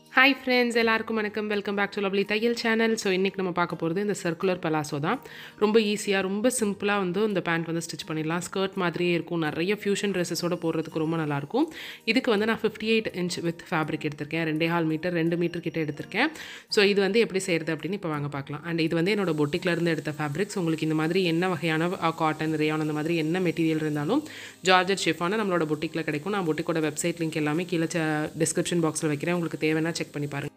hi friends எல்லாருக்கும் வணக்கம் welcome back to lovely தையல் சேனல் ஸோ இன்றைக்கி நம்ம பார்க்க போகிறது இந்த சர்க்குலர் பலாசோ தான் ரொம்ப ஈஸியாக ரொம்ப சிம்பிளாக வந்து இந்த பேண்ட் வந்து ஸ்டிச் பண்ணிடலாம் ஸ்கர்ட் மாதிரியே இருக்கும் நிறைய ஃபியூஷன் ட்ரெஸ்ஸஸோட போடுறதுக்கு ரொம்ப நல்லாயிருக்கும் இதுக்கு வந்து நான் fifty eight inch with fabric எடுத்திருக்கேன் ரெண்டே ஹால் மீட்டர் ரெண்டு மீட்டர் கிட்ட எடுத்திருக்கேன் ஸோ இது வந்து எப்படி செய்கிறது அப்படின்னு இப்போ வாங்க பார்க்கலாம் அண்ட் இது வந்து என்னோட பொட்டிக்ல இருந்து எடுத்த ஃபேப்ரிக்ஸ் உங்களுக்கு இந்த மாதிரி என்ன வகையான காட்டன் ரேயான் அந்த மாதிரி என்ன மெட்டீரியல் இருந்தாலும் ஜார்ஜட் ஷிஃபான நம்மளோட பொட்டிக்கில் கிடைக்கும் நான் பொட்டிக்கோட வெப்சைட் லிங்க் எல்லாமே கீழே டிஸ்கிரிப்ஷன் பாக்ஸில் வைக்கிறேன் உங்களுக்கு தேவைன்னா செக் பண்ணி பாருங்கள்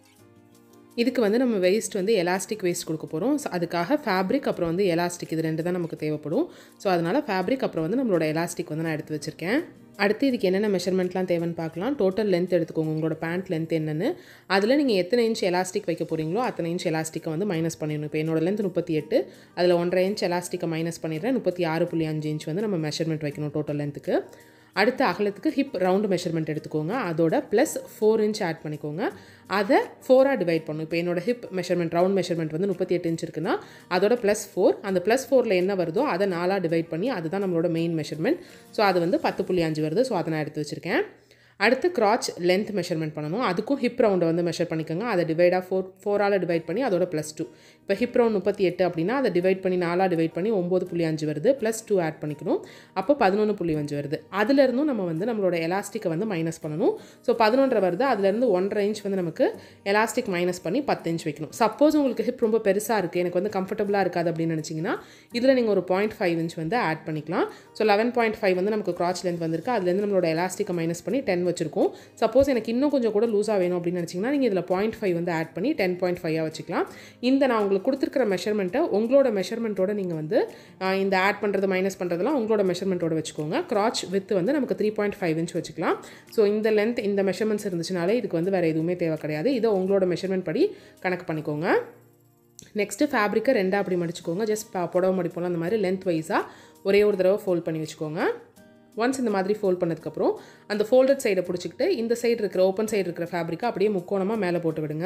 இதுக்கு வந்து நம்ம வேஸ்ட் வந்து எலாஸ்டிக் வேஸ்ட் கொடுக்க போகிறோம் ஸோ அதுக்காக ஃபேப்ரிக் அப்புறம் வந்து எலாஸ்டிக் இது ரெண்டு தான் நமக்கு தேவைப்படும் ஸோ அதனால் ஃபேப்ரிக் அப்புறம் வந்து நம்மளோட எலாஸ்டிக் வந்து நான் எடுத்து வச்சுருக்கேன் அடுத்து இதுக்கு என்னென்ன மெஷர்மெண்ட்லாம் தேவைன்னு பார்க்கலாம் டோட்டல் லென்த் எடுத்துக்கோங்க உங்களோட பேண்ட் லென்த் என்னென்னு அதில் நீங்கள் எத்தனை இன்ச் எலாஸ்டிக் வைக்க போகிறீங்களோ அத்தனை இன்ச் எலாஸ்டிக்கை வந்து மைனஸ் பண்ணிடணும் இப்போ என்னோட லென்த் முப்பத்தி எட்டு அதில் ஒன்றரை இன்ச் எலாஸ்டிக்கை மைனஸ் பண்ணிடுறேன் முப்பத்தி ஆறு புள்ளி அஞ்சு இன்ச் வந்து நம்ம மெஷர்மெண்ட் வைக்கணும் டோட்டல் லென்த்துக்கு அடுத்த அகலத்துக்கு ஹிப் ரவுண்டு மெஷர்மெண்ட் எடுத்துக்கோங்க அதோட ப்ளஸ் ஃபோர் இன்ச் ஆட் பண்ணிக்கோங்க அதை ஃபோராக டிவைட் பண்ணும் இப்போ என்னோட ஹிப் மெஷர்மெண்ட் ரவுண்ட் மெஷர்மெண்ட் வந்து முப்பத்தி எட்டு இன்ச் இருக்குன்னா அதோட ப்ளஸ் ஃபோர் அந்த ப்ளஸ் ஃபோரில் என்ன வருதோ அதை நாலாக டிவைட் பண்ணி அதுதான் நம்மளோட மெயின் மெஷர்மெண்ட் ஸோ அது வந்து பத்து புள்ளி அஞ்சு வருது ஸோ அதை நான் எடுத்து வச்சுருக்கேன் அடுத்து கிராச் லென்த் மெஷர்மெண்ட் பண்ணணும் அதுக்கும் ஹிப் ரவுண்டை வந்து மெஷர் பண்ணிக்கோங்க அதை டிவைடாக ஃபோர் ஃபோரால் டிவைட் பண்ணி அதோட ப்ளஸ் டூ இப்போ ஹிப் ரவுண்ட் முப்பத்தி எட்டு அப்படின்னா அதை டிவைட் பண்ணி நாலாக டிவைட் பண்ணி ஒம்பது புள்ளி அஞ்சு வருது ப்ளஸ் டூ ஆட் பண்ணிக்கணும் அப்போ பதினொன்று புள்ளி அஞ்சு வருது அதுலேருந்தும் நம்ம வந்து நம்மளோட எலாஸ்டிக்கை வந்து மைனஸ் பண்ணணும் ஸோ பதினொன்றரை வருது அதுலேருந்து ஒன்றரை இன்ச் வந்து நமக்கு எலாஸ்டிக் மைனஸ் பண்ணி பத்து இன்ச் வைக்கணும் சப்போஸ் உங்களுக்கு ஹிப் ரொம்ப பெருசாக இருக்குது எனக்கு வந்து கம்ஃபர்டபுளாக இருக்காது அப்படின்னு நினச்சிங்கன்னா இதில் நீங்கள் ஒரு பாயிண்ட் ஃபைவ் இன்ச் வந்து ஆட் பண்ணிக்கலாம் ஸோ லெவன் பாயிண்ட் ஃபைவ் வந்து நமக்கு கிராச் லென்த் வந்திருக்கு அதுலேருந்து நம்மளோட எலாஸ்டிக்கை மைனஸ் பண்ணி டென் வச்சிருக்கோம் சப்போஸ் எனக்கு இன்னும் கொஞ்சம் கூட லூஸாக வேணும் அப்படின்னு நினச்சிங்கன்னா நீங்கள் இதில் பாயிண்ட் ஃபைவ் வந்து ஆட் பண்ணி டென் பாயிண்ட் ஃபைவாக வச்சுக்கலாம் இந்த நான் உங்களுக்கு கொடுத்துருக்கிற மெஷர்மெண்ட்டை உங்களோட மெஷர்மெண்ட்டோட நீங்கள் வந்து இந்த ஆட் பண்ணுறது மைனஸ் பண்ணுறதுலாம் உங்களோட மெஷர்மெண்ட்டோட வச்சுக்கோங்க கிராச் வித் வந்து நமக்கு த்ரீ பாயிண்ட் ஃபைவ் இன்ச் வச்சுக்கலாம் ஸோ இந்த லென்த் இந்த மெஷர்மெண்ட்ஸ் இருந்துச்சுனாலே இதுக்கு வந்து வேறு எதுவுமே தேவை கிடையாது இதை உங்களோட மெஷர்மெண்ட் படி கணக்கு பண்ணிக்கோங்க நெக்ஸ்ட்டு ஃபேப்ரிக்கை ரெண்டாக அப்படி மடிச்சுக்கோங்க ஜஸ்ட் புடவை மடிப்போம் அந்த மாதிரி லென்த் வைஸாக ஒரே ஒரு தடவை ஃபோல்ட் பண்ணி வச்சுக்கோங்க ஒன்ஸ் இந்த மாதிரி ஃபோல்ட் பண்ணதுக்கப்புறம் அந்த ஃபோல்டட் சைடை பிடிச்சிக்கிட்டு இந்த சைடு இருக்கிற ஓப்பன் சைடு இருக்கிற ஃபேப்ரிக்கை அப்படியே முக்கோணமாக மேலே போட்டு விடுங்க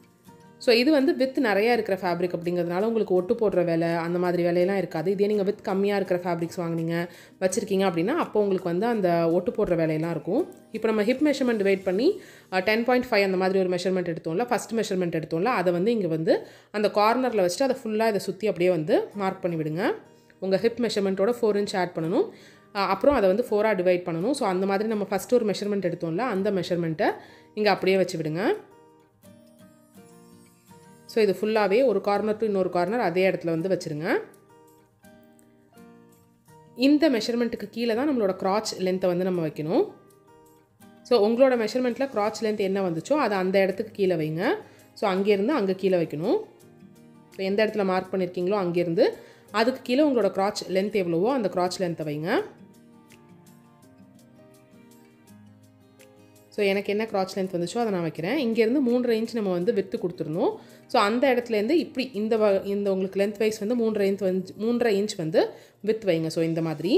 ஸோ இது வந்து வித் நிறையா இருக்கிற ஃபேப்ரிக் அப்படிங்கிறதுனால உங்களுக்கு ஒட்டு போடுற வேலை அந்த மாதிரி வேலையெல்லாம் இருக்காது இதே நீங்கள் வித் கம்மியாக இருக்கிற ஃபேப்ரிக்ஸ் வாங்கினீங்க வச்சுருக்கீங்க அப்படின்னா அப்போ உங்களுக்கு வந்து அந்த ஒட்டு போடுற வேலையெல்லாம் இருக்கும் இப்போ நம்ம ஹிப் மெஷர்மெண்ட் வெயிட் பண்ணி டென் பாயிண்ட் ஃபைவ் அந்த மாதிரி ஒரு மெஷர்மெண்ட் எடுத்தோம்ல ஃபஸ்ட் மெஷர்மெண்ட் எடுத்தோம்ல அதை வந்து இங்கே வந்து அந்த கார்னரில் வச்சுட்டு அதை ஃபுல்லாக இதை சுற்றி அப்படியே வந்து மார்க் பண்ணி விடுங்க உங்கள் ஹிப் மெஷர்மெண்ட்டோட ஃபோர் இன்ச் ஆட் பண்ணணும் அப்புறம் அதை வந்து ஃபோராக டிவைட் பண்ணணும் ஸோ அந்த மாதிரி நம்ம ஃபஸ்ட்டு ஒரு மெஷர்மெண்ட் எடுத்தோம்ல அந்த மெஷர்மெண்ட்டை இங்கே அப்படியே வச்சு விடுங்க ஸோ இது ஃபுல்லாகவே ஒரு கார்னர் டு இன்னொரு கார்னர் அதே இடத்துல வந்து வச்சுருங்க இந்த மெஷர்மெண்ட்டுக்கு கீழே தான் நம்மளோட க்ராச் லென்த்தை வந்து நம்ம வைக்கணும் ஸோ உங்களோட மெஷர்மெண்ட்டில் க்ராச் லென்த் என்ன வந்துச்சோ அதை அந்த இடத்துக்கு கீழே வைங்க ஸோ அங்கேருந்து அங்கே கீழே வைக்கணும் ஸோ எந்த இடத்துல மார்க் பண்ணியிருக்கீங்களோ அங்கேருந்து அதுக்கு கீழே உங்களோட க்ராச் லென்த் எவ்வளவோ அந்த க்ராச் லென்த்தை வைங்க ஸோ எனக்கு என்ன க்ராச் லென்த் வந்துச்சோ அதை நான் வைக்கிறேன் இங்கேருந்து மூன்றரை இன்ச் நம்ம வந்து விட்டு கொடுத்துருந்தோம் ஸோ அந்த இடத்துலேருந்து இப்படி இந்த வ இந்த உங்களுக்கு லென்த் வைஸ் வந்து மூன்றரை இன்ச் வந்து மூன்றரை இன்ச் வந்து வித் வைங்க ஸோ இந்த மாதிரி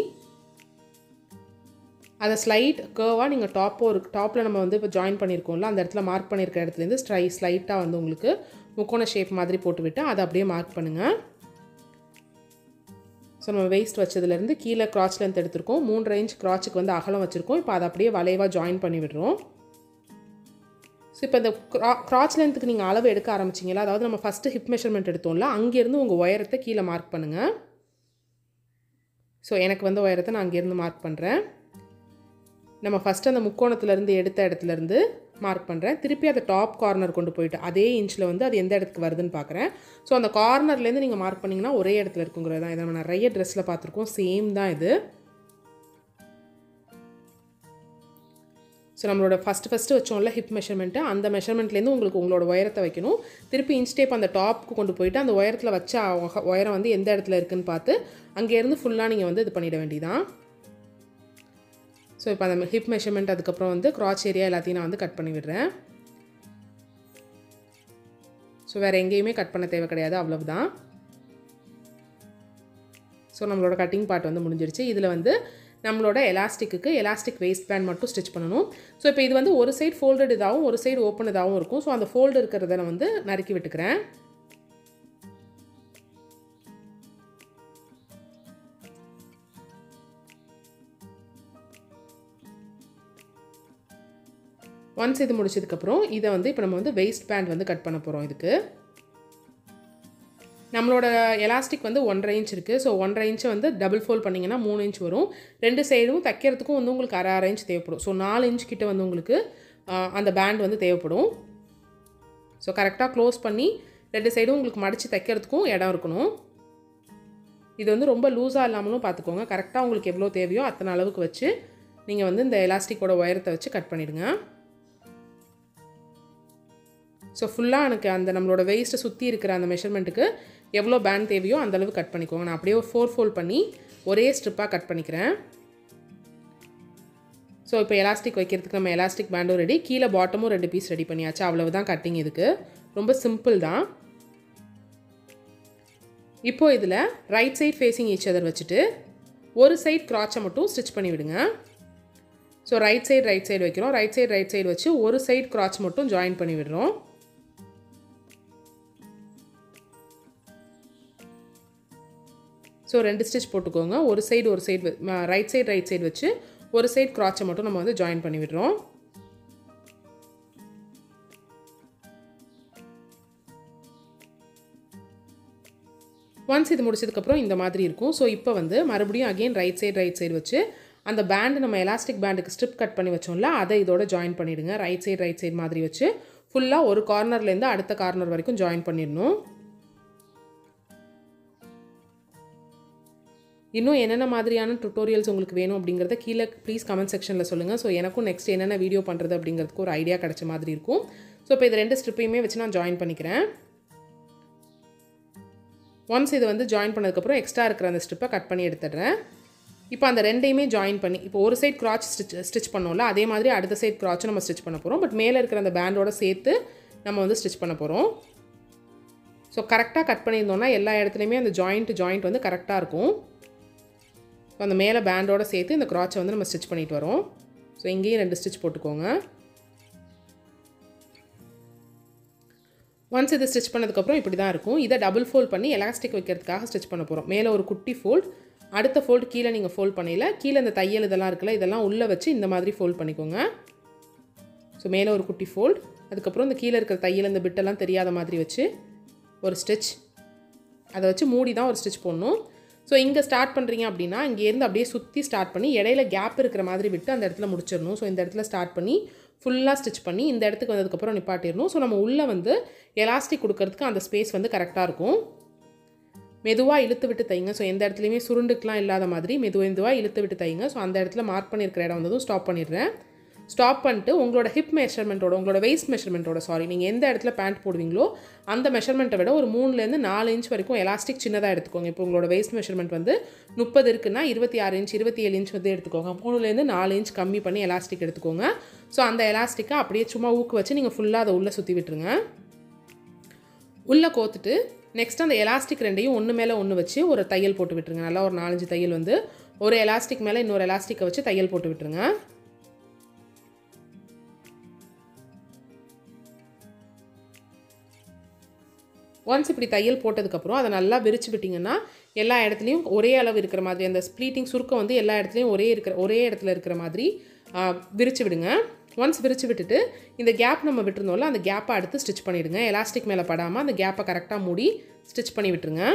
அதை ஸ்லைட் கேர்வாக நீங்கள் டாப்போ இருக்கு டாப்பில் நம்ம வந்து இப்போ ஜாயின் பண்ணியிருக்கோம்ல அந்த இடத்துல மார்க் பண்ணியிருக்க இடத்துலேருந்து ஸ்ட்ரை ஸ்லைட்டாக வந்து உங்களுக்கு முக்கோண ஷேப் மாதிரி போட்டுவிட்டு அதை அப்படியே மார்க் பண்ணுங்கள் ஸோ நம்ம வேஸ்ட் வச்சதுலேருந்து கீழே க்ராச் லென்த் எடுத்திருக்கோம் மூன்றரை இன்ச் க்ராச்சுக்கு வந்து அகலம் வச்சுருக்கோம் இப்போ அதை அப்படியே வளைவாக ஜாயின் பண்ணி விடுறோம் ஸோ இப்போ இந்த க்ரா க்ராச் லென்த்துக்கு நீங்கள் அளவு எடுக்க ஆரம்பிச்சிங்களா அதாவது நம்ம ஃபஸ்ட்டு ஹிப் மெஷர்மெண்ட் எடுத்தோம்ல அங்கேருந்து உங்கள் உயரத்தை கீழே மார்க் பண்ணுங்கள் ஸோ எனக்கு வந்து உயரத்தை நான் அங்கேருந்து மார்க் பண்ணுறேன் நம்ம ஃபஸ்ட்டு அந்த முக்கோணத்துலேருந்து எடுத்த இடத்துலேருந்து மார்க் பண்ணுறேன் திருப்பி அதை டாப் கார்னர் கொண்டு போயிட்டு அதே இன்ச்சில் வந்து அது எந்த இடத்துக்கு வருதுன்னு பார்க்குறேன் ஸோ அந்த கார்னர்லேருந்து நீங்கள் மார்க் பண்ணிங்கன்னா ஒரே இடத்துல இருக்குங்கிறது தான் இதை நம்ம நிறைய ட்ரெஸ்ஸில் பார்த்துருக்கோம் சேம் தான் இது ஸோ நம்மளோட ஃபஸ்ட்டு ஃபஸ்ட்டு வச்சோம்ல ஹிப் மெஷர்மெண்ட்டு அந்த மெஷர்மெண்ட்லேருந்து உங்களுக்கு உங்களோட உயரத்தை வைக்கணும் திருப்பி இன்ச் டேப் அந்த டாப்புக்கு கொண்டு போயிட்டு அந்த உயரத்தில் வச்ச உயரம் வந்து எந்த இடத்துல இருக்குதுன்னு பார்த்து அங்கேருந்து ஃபுல்லாக நீங்கள் வந்து இது பண்ணிட வேண்டியதான் ஸோ இப்போ அந்த ஹிப் மெஷர்மெண்ட் அதுக்கப்புறம் வந்து க்ராச் ஏரியா எல்லாத்தையும் நான் வந்து கட் பண்ணி விடுறேன் ஸோ வேறு எங்கேயுமே கட் பண்ண தேவை கிடையாது அவ்வளவுதான் ஸோ நம்மளோட கட்டிங் பார்ட் வந்து முடிஞ்சிருச்சு இதில் வந்து நம்மளோட எலாஸ்டிக்கு எலாஸ்டிக் வேஸ்ட் பேண்ட் மட்டும் ஸ்டிச் பண்ணணும் ஸோ இப்போ இது வந்து ஒரு சைடு ஃபோல்டட் இதாகவும் ஒரு சைடு ஓப்பன் இதாகவும் இருக்கும் ஸோ அந்த ஃபோல்டு இருக்கிறத நான் வந்து நறுக்கி விட்டுக்கிறேன் ஒன்ஸ் இது முடிச்சதுக்கப்புறம் இதை வந்து இப்போ நம்ம வந்து வெயிஸ்ட் பேண்ட் வந்து கட் பண்ண போகிறோம் இதுக்கு நம்மளோட எலாஸ்டிக் வந்து ஒன்றரை இன்ச் இருக்குது ஸோ ஒன்றரை இன்ச்சை வந்து டபுள் ஃபோல்ட் பண்ணிங்கன்னா மூணு இன்ச் வரும் ரெண்டு சைடும் தைக்கிறதுக்கும் வந்து உங்களுக்கு அரை அரை இன்ச் தேவைப்படும் ஸோ நாலு இன்ச் கிட்ட வந்து உங்களுக்கு அந்த பேண்ட் வந்து தேவைப்படும் ஸோ கரெக்டாக க்ளோஸ் பண்ணி ரெண்டு சைடும் உங்களுக்கு மடித்து தைக்கிறதுக்கும் இடம் இருக்கணும் இது வந்து ரொம்ப லூஸாக இல்லாமலும் பார்த்துக்கோங்க கரெக்டாக உங்களுக்கு எவ்வளோ தேவையோ அத்தனை அளவுக்கு வச்சு நீங்கள் வந்து இந்த எலாஸ்டிக்கோட உயரத்தை வச்சு கட் பண்ணிவிடுங்க ஸோ ஃபுல்லாக எனக்கு அந்த நம்மளோட வெயிஸ்ட்டை சுற்றி இருக்கிற அந்த மெஷர்மெண்ட்டுக்கு எவ்வளோ பேண்ட் தேவையோ அந்தளவு கட் பண்ணிக்கோங்க நான் அப்படியே ஒரு ஃபோர் ஃபோல்ட் பண்ணி ஒரே ஸ்ட்ரிப்பாக கட் பண்ணிக்கிறேன் ஸோ இப்போ எலாஸ்டிக் வைக்கிறதுக்கு நம்ம எலாஸ்டிக் பேண்டும் ரெடி கீழே பாட்டமும் ரெண்டு பீஸ் ரெடி பண்ணியாச்சு அவ்வளவுதான் கட்டிங் இதுக்கு ரொம்ப சிம்பிள் தான் இப்போ இதில் right side facing each other வச்சுட்டு ஒரு சைட் கிராச்சை மட்டும் ஸ்டிச் பண்ணி விடுங்க so right side right side வைக்கிறோம் ரைட் சைடு ரைட் சைடு வச்சு ஒரு சைட் கிராச் மட்டும் ஜாயின் பண்ணி விடுறோம் ஸோ ரெண்டு ஸ்டிச் போட்டுக்கோங்க ஒரு சைடு ஒரு side right side right side வச்சு ஒரு சைடு கிராச்சை மட்டும் நம்ம வந்து ஜாயின் பண்ணி விடுறோம் ஒன்ஸ் இது முடிச்சதுக்கப்புறம் இந்த மாதிரி இருக்கும் ஸோ இப்போ வந்து மறுபடியும் again right side right side வச்சு அந்த பேண்டு நம்ம எலாஸ்டிக் பேண்டுக்கு ஸ்ட்ரிப் கட் பண்ணி வச்சோம்ல அதை இதோட ஜாயின் பண்ணிவிடுங்க ரைட் சைடு ரைட் சைடு மாதிரி வச்சு ஃபுல்லாக ஒரு கார்னர்லேருந்து அடுத்த கார்னர் வரைக்கும் ஜாயின் பண்ணிடணும் இன்னும் என்னென்ன மாதிரியான டுட்டோரியல்ஸ் உங்களுக்கு வேணும் அப்படிங்கிறத கீழே ப்ளீஸ் கமெண்ட் செக்ஷனில் சொல்லுங்கள் ஸோ எனக்கும் நெக்ஸ்ட் என்னென்ன வீடியோ பண்ணுறது அப்படிங்கிறதுக்கு ஒரு ஐடியா கிடச்ச மாதிரி இருக்கும் ஸோ இப்போ இது ரெண்டு ஸ்ட்ரிப்பையுமே வச்சு நான் ஜாயின் பண்ணிக்கிறேன் ஒன்ஸ் இது வந்து ஜாயின் பண்ணதுக்கப்புறம் எக்ஸ்ட்ரா இருக்கிற அந்த ஸ்ட்ரிப்பை கட் பண்ணி எடுத்துடுறேன் இப்போ அந்த ரெண்டையுமே ஜாயின் பண்ணி இப்போ ஒரு சைட் கிராச் ஸ்டிச் ஸ்டிச் பண்ணோம்ல அதே மாதிரி அடுத்த சைட் கிராச்சும் நம்ம ஸ்டிச் பண்ண போகிறோம் பட் மேலே இருக்கிற அந்த பேண்டோட சேர்த்து நம்ம வந்து ஸ்டிச் பண்ண போகிறோம் ஸோ கரெக்டாக கட் பண்ணியிருந்தோம்னா எல்லா இடத்துலையுமே அந்த ஜாயிண்ட் ஜாயிண்ட் வந்து கரெக்டாக இருக்கும் ஸோ அந்த மேலே பேண்டோட சேர்த்து இந்த கிராச்சை வந்து நம்ம ஸ்டிச் பண்ணிட்டு வரோம் ஸோ இங்கேயும் ரெண்டு ஸ்டிச் போட்டுக்கோங்க ஒன்ஸ் இது ஸ்டிச் பண்ணதுக்கப்புறம் இப்படி தான் இருக்கும் இதை டபுள் ஃபோல்ட் பண்ணி எலாஸ்டிக் வைக்கிறதுக்காக ஸ்டிச் பண்ண போகிறோம் மேலே ஒரு குட்டி ஃபோல்ட் அடுத்த ஃபோல்டு கீழே நீங்கள் ஃபோல்ட் பண்ணல கீழே இந்த தையல் இதெல்லாம் இருக்குல்ல இதெல்லாம் உள்ளே வச்சு இந்த மாதிரி ஃபோல்ட் பண்ணிக்கோங்க ஸோ மேலே ஒரு குட்டி ஃபோல்ட் அதுக்கப்புறம் இந்த கீழே இருக்கிற தையல் இந்த பிட்டெல்லாம் தெரியாத மாதிரி வச்சு ஒரு ஸ்டிச் அதை வச்சு மூடி தான் ஒரு ஸ்டிச் போடணும் ஸோ இங்கே ஸ்டார்ட் பண்ணுறீங்க அப்படின்னா இங்கேருந்து அப்படியே சுற்றி ஸ்டார்ட் பண்ணி இடையில கேப் இருக்கிற மாதிரி விட்டு அந்த இடத்துல முடிச்சிடணும் ஸோ இந்த இடத்துல ஸ்டார்ட் பண்ணி ஃபுல்லாக ஸ்டிச் பண்ணி இந்த இடத்துக்கு வந்ததுக்கப்புறம் நிப்பாட்டிடணும் ஸோ நம்ம உள்ளே வந்து எலாஸ்டிக் கொடுக்கறதுக்கு அந்த ஸ்பேஸ் வந்து கரெக்டாக இருக்கும் மெதுவாக இழுத்து விட்டு தைங்க ஸோ எந்த இடத்துலையுமே சுருண்டுக்கெலாம் இல்லாத மாதிரி மெது மெதுவாக இழுத்து விட்டு தைங்க ஸோ அந்த இடத்துல மார்க் பண்ணியிருக்கிற இடம் வந்ததும் ஸ்டாப் பண்ணிடுறேன் ஸ்டாப் பண்ணிட்டு உங்களோட ஹிப் மெஷர்மெண்ட்டோட உங்களோட வெயிஸ்ட் மெஷர்மெண்ட்டோட சாரி நீங்கள் எந்த இடத்துல பேண்ட் போடுவீங்களோ அந்த மெஷர்மெண்ட்டை விட ஒரு மூணுலேருந்து நாலு இன்ச் வரைக்கும் எலாஸ்டிக் சின்னதாக எடுத்துக்கோங்க இப்போ உங்களோட வெயிஸ்ட் மெஷர்மெண்ட் வந்து முப்பது இருக்குன்னா இருபத்தி ஆறு இன்ச் இருபத்தி ஏழு இன்ச் வந்து எடுத்துக்கோங்க மூணுலேருந்து நாலு இன்ச் கம்மி பண்ணி எலாஸ்டிக் எடுத்துக்கோங்க ஸோ அந்த எலாஸ்டிக்கை அப்படியே சும்மா ஊக்கு வச்சு நீங்கள் ஃபுல்லாக அதை உள்ளே சுற்றி விட்டுருங்க உள்ளே கோத்துட்டு நெக்ஸ்ட் அந்த எலாஸ்டிக் ரெண்டையும் ஒன்று மேலே ஒன்று வச்சு ஒரு தையல் போட்டு விட்டுருங்க நல்லா ஒரு நாலஞ்சு தையல் வந்து ஒரு எலாஸ்டிக் மேலே இன்னொரு எலாஸ்டிக்கை வச்சு தையல் போட்டு விட்டுருங்க ஒன்ஸ் இப்படி தையல் போட்டதுக்கப்புறம் அதை நல்லா விரிச்சு விட்டிங்கன்னா எல்லா இடத்துலையும் ஒரே அளவு இருக்கிற மாதிரி அந்த ஸ்ப்ளீட்டிங் சுருக்கம் வந்து எல்லா இடத்துலையும் ஒரே இருக்கிற ஒரே இடத்துல இருக்கிற மாதிரி விரிச்சு விடுங்க ஒன்ஸ் விரிச்சு விட்டுட்டு இந்த கேப் நம்ம விட்டுருந்தோம்ல அந்த கேப்பை அடுத்து ஸ்டிச் பண்ணிவிடுங்க எலாஸ்டிக் மேலே படாமல் அந்த கேப்பை கரெக்டாக மூடி ஸ்டிச் பண்ணி விட்டுருங்க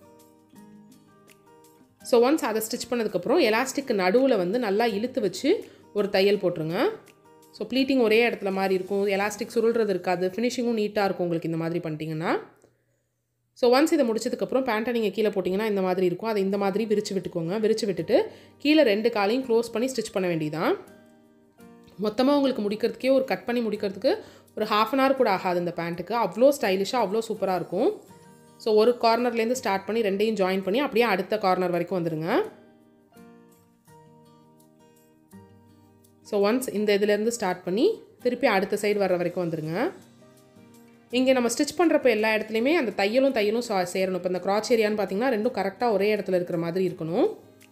ஸோ ஒன்ஸ் அதை ஸ்டிச் பண்ணதுக்கப்புறம் எலாஸ்டிக் நடுவில் வந்து நல்லா இழுத்து வச்சு ஒரு தையல் போட்டுருங்க ஸோ ப்ளீட்டிங் ஒரே இடத்துல மாதிரி இருக்கும் எலாஸ்டிக் சுருள்றது இருக்காது ஃபினிஷிங்கும் நீட்டாக இருக்கும் உங்களுக்கு இந்த மாதிரி பண்ணிட்டீங்கன்னா ஸோ ஒன்ஸ் இதை முடிச்சதுக்கப்புறம் பேண்ட்டை நீங்கள் கீழே போட்டிங்கன்னா இந்த மாதிரி இருக்கும் அதை இந்த மாதிரி விரிச்சு விட்டுக்கோங்க விரிச்சு விட்டுட்டு கீழே ரெண்டு காலையும் க்ளோஸ் பண்ணி ஸ்டிச் பண்ண வேண்டியதான் மொத்தமாக உங்களுக்கு முடிக்கிறதுக்கே ஒரு கட் பண்ணி முடிக்கிறதுக்கு ஒரு ஹாஃப் அன் ஹவர் கூட ஆகாது இந்த பேண்ட்டுக்கு அவ்வளோ ஸ்டைலிஷாக அவ்வளோ சூப்பராக இருக்கும் ஸோ ஒரு கார்னர்லேருந்து ஸ்டார்ட் பண்ணி ரெண்டையும் ஜாயின் பண்ணி அப்படியே அடுத்த கார்னர் வரைக்கும் வந்துடுங்க ஸோ ஒன்ஸ் இந்த இதுலேருந்து ஸ்டார்ட் பண்ணி திருப்பி அடுத்த சைடு வர்ற வரைக்கும் வந்துடுங்க இங்கே நம்ம ஸ்டிச் பண்ணுறப்ப எல்லா இடத்துலையுமே அந்த தையலும் தையலும் சா சேரணும் இப்போ இந்த கிராச் ஏரியான்னு பார்த்தீங்கன்னா ரெண்டும் கரெக்டாக ஒரே இடத்துல இருக்கிற மாதிரி இருக்கணும்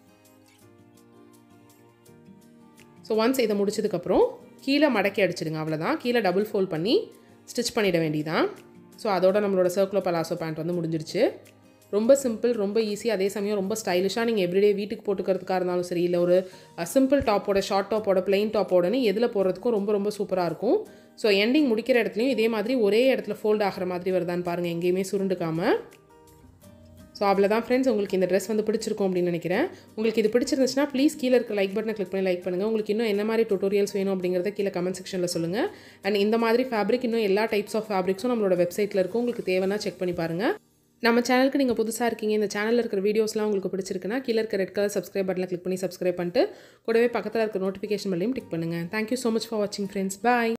ஸோ ஒன்ஸ் இதை முடிச்சதுக்கப்புறம் கீழே மடக்கி அடிச்சிடுங்க அவ்வளோதான் கீழே டபுள் ஃபோல்ட் பண்ணி ஸ்டிச் பண்ணிட வேண்டியதான் ஸோ அதோட நம்மளோட சர்க்குலர் பலாசோ பேண்ட் வந்து முடிஞ்சிருச்சு ரொம்ப சிம்பிள் ரொம்ப ஈஸி அதே சமயம் ரொம்ப ஸ்டைலிஷாக நீங்கள் எவ்ரிடே வீட்டுக்கு போட்டுக்கிறதுக்காக இருந்தாலும் சரி இல்லை ஒரு சிம்பிள் டாப்போட ஷார்ட் டாப்போட பிளெயின் டாப்போடனு எதில் போடுறதுக்கும் ரொம்ப ரொம்ப சூப்பராக இருக்கும் ஸோ எண்டிங் முடிக்கிற இடத்துலையும் இதே மாதிரி ஒரே இடத்துல ஃபோல்ட் ஆகிற மாதிரி வருதான்னு பாருங்கள் எங்கேயுமே சுருண்டுக்காமல் ஸோ அவ்வளோதான் ஃப்ரெண்ட்ஸ் உங்களுக்கு இந்த ட்ரெஸ் வந்து பிடிச்சிருக்கும் அப்படின்னு நினைக்கிறேன் உங்களுக்கு இது பிடிச்சிருந்துச்சுன்னா ப்ளீஸ் கீழே இருக்க லைக் பட்டனை கிளிக் பண்ணி லைக் பண்ணுங்கள் உங்களுக்கு இன்னும் என்ன மாதிரி டுட்டோரியல்ஸ் வேணும் அப்படிங்கிறத கீழே கமெண்ட் செக்ஷனில் சொல்லுங்கள் அண்ட் இந்த மாதிரி ஃபேப்ரிக் இன்னும் எல்லா டைப்ஸ் ஆஃப் ஃபேப்ரிக்ஸும் நம்மளோட வெப்சைட்டில் இருக்கும் உங்களுக்கு தேவைன்னா செக் பண்ணி பாருங்கள் நம்ம சேனலுக்கு நீங்கள் புதுசாக இருக்கீங்க இந்த சேனலில் இருக்கிற வீடியோஸ்லாம் உங்களுக்கு பிடிச்சிருக்குன்னா கீழே இருக்க ரெட் கலர் சப்ஸ்கிரைப் பட்டனில் கிளிக் பண்ணி சப்ஸ்கிரைப் பண்ணிட்டு கூடவே பக்கத்தில் இருக்க நோட்டிஃபிகேஷன் பண்ணலையும் டிக் பண்ணுங்கள் தேங்க்யூ ஸோ மச் ஃபார் வாட்சிங் ஃப்ரெண்ட்ஸ் பாய்